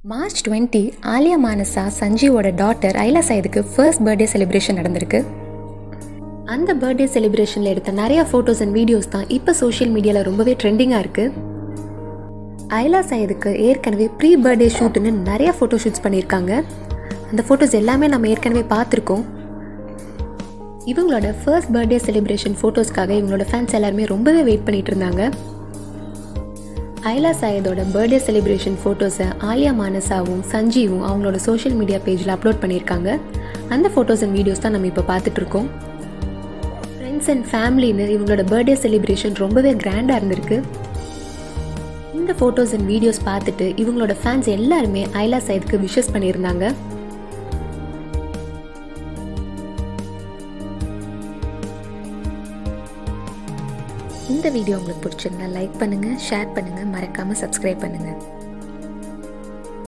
March twenty Alia Manasa சஞ்சீவோட daughter Aila சைதுக்கு first birthday celebration நடந்திருக்கு அந்த பர்த்டே செலிப்ரேஷனில் எடுத்த நிறைய ஃபோட்டோஸ் அண்ட் வீடியோஸ் தான் இப்போ சோஷியல் மீடியாவில் ரொம்பவே ட்ரெண்டிங்காக இருக்குது ஐலா சைதுக்கு ஏற்கனவே ப்ரீ பர்த்டே ஷூட்டுன்னு நிறைய ஃபோட்டோ ஷூட்ஸ் பண்ணியிருக்காங்க அந்த ஃபோட்டோஸ் எல்லாமே நம்ம ஏற்கனவே பார்த்துருக்கோம் இவங்களோட ஃபர்ஸ்ட் பர்த்டே செலிப்ரேஷன் ஃபோட்டோஸ்க்காக இவங்களோட ஃபேன்ஸ் எல்லாருமே ரொம்பவே வெயிட் பண்ணிட்டு இருந்தாங்க ஐலா சாயதோட பர்த்டே செலிப்ரேஷன் ஃபோட்டோஸை ஆலியா மானசாவும் சஞ்சீவும் அவங்களோட சோஷியல் மீடியா பேஜில் அப்லோட் பண்ணியிருக்காங்க அந்த ஃபோட்டோஸ் அண்ட் வீடியோஸ் தான் நம்ம இப்போ பார்த்துட்ருக்கோம் ஃப்ரெண்ட்ஸ் அண்ட் ஃபேமிலின்னு இவங்களோட பர்த்டே செலிப்ரேஷன் ரொம்பவே கிராண்டாக இருந்திருக்கு இந்த ஃபோட்டோஸ் அண்ட் வீடியோஸ் பார்த்துட்டு இவங்களோட ஃபேன்ஸ் எல்லாருமே ஐலா சைதுக்கு விஷஸ் பண்ணியிருந்தாங்க இந்த வீடியோ உங்களுக்கு பிடிச்சிருந்தா லைக் பண்ணுங்கள் ஷேர் பண்ணுங்கள் மறக்காமல் சப்ஸ்கிரைப் பண்ணுங்கள்